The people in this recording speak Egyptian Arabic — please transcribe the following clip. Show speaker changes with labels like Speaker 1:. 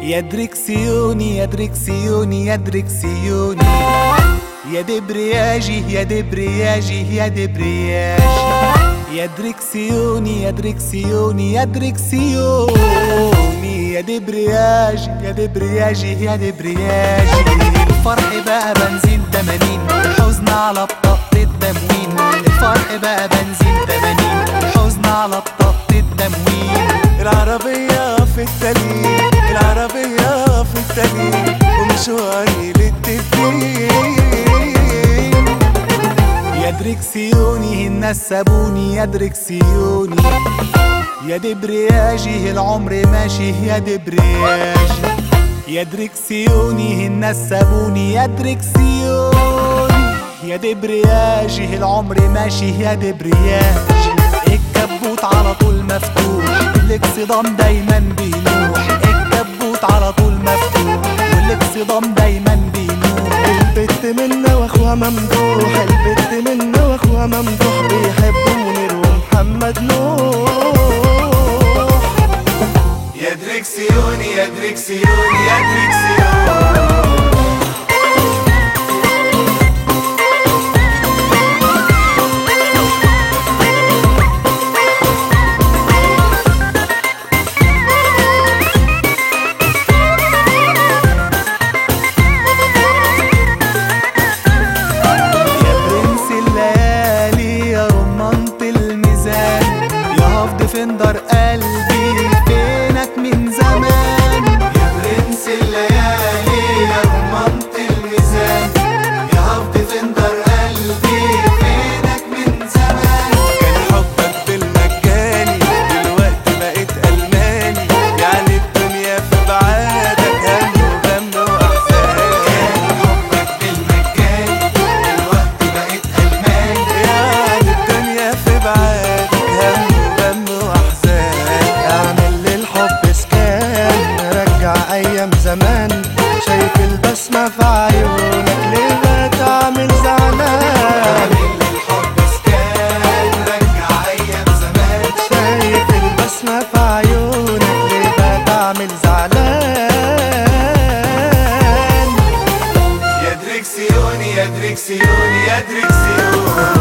Speaker 1: يا دريكسيوني يا دريكسيوني يا دريكسيوني يا دبرياجي يا دبرياجي يا دبرياجي يا دريكسيوني يا دريكسيوني يا دريكسيوني يا دبرياجي يا دبرياجي يا دبرياجي الفرح بقى بنزين تمانين الحزن على بطاقة التموين الفرح بقى بنزين تمانين الحزن على بطاقة التموين العربية في التلين العربية في التلين ومشواري للتدين يا دريكسيوني الناس سابوني يا دريكسيوني يا دبرياجي العمر ماشي يا دبرياجي يا دريكسيوني الناس سابوني يا دريكسيوني يا دبرياجي العمر ماشي يا دبرياجي الكبوت على طول مفتوح الاكسدام دايما بينوح الكبوت على طول مفتوح والاكسدام دايما بينوح
Speaker 2: البت منا واخوها ممدوح البت منا واخوها ممدوح بيحبوا منير ومحمد نوح
Speaker 1: يا دريكسيوني يا دريكسيوني يا دريكسيوني يا برنس الليالي يا رمانة الميزان يا هفض فندر قلبي فينك من زمان يا برنس الليالي يا رمانة الميزان يا هفض فندر قلبي فينك من زمان
Speaker 2: كان حبك بالمجاني دلوقتي بقيت ألماني يعني الدنيا في بعادك هم وغم وأحزان
Speaker 1: حبك بالمجاني دلوقتي بقيت ألماني
Speaker 2: يعني الدنيا في بعادك هم وغم وأحزان اعمل للحب سكان رجع أيام زمان شايف البسمة في عيونك ليه ما تعمل زعلان
Speaker 1: الحب سكان رجع أيام زمان
Speaker 2: شايف البسمة في عيونك ليه بقى تعمل زعلان
Speaker 1: يا دريكسيوني يا دريكسيوني يا دريكسيوني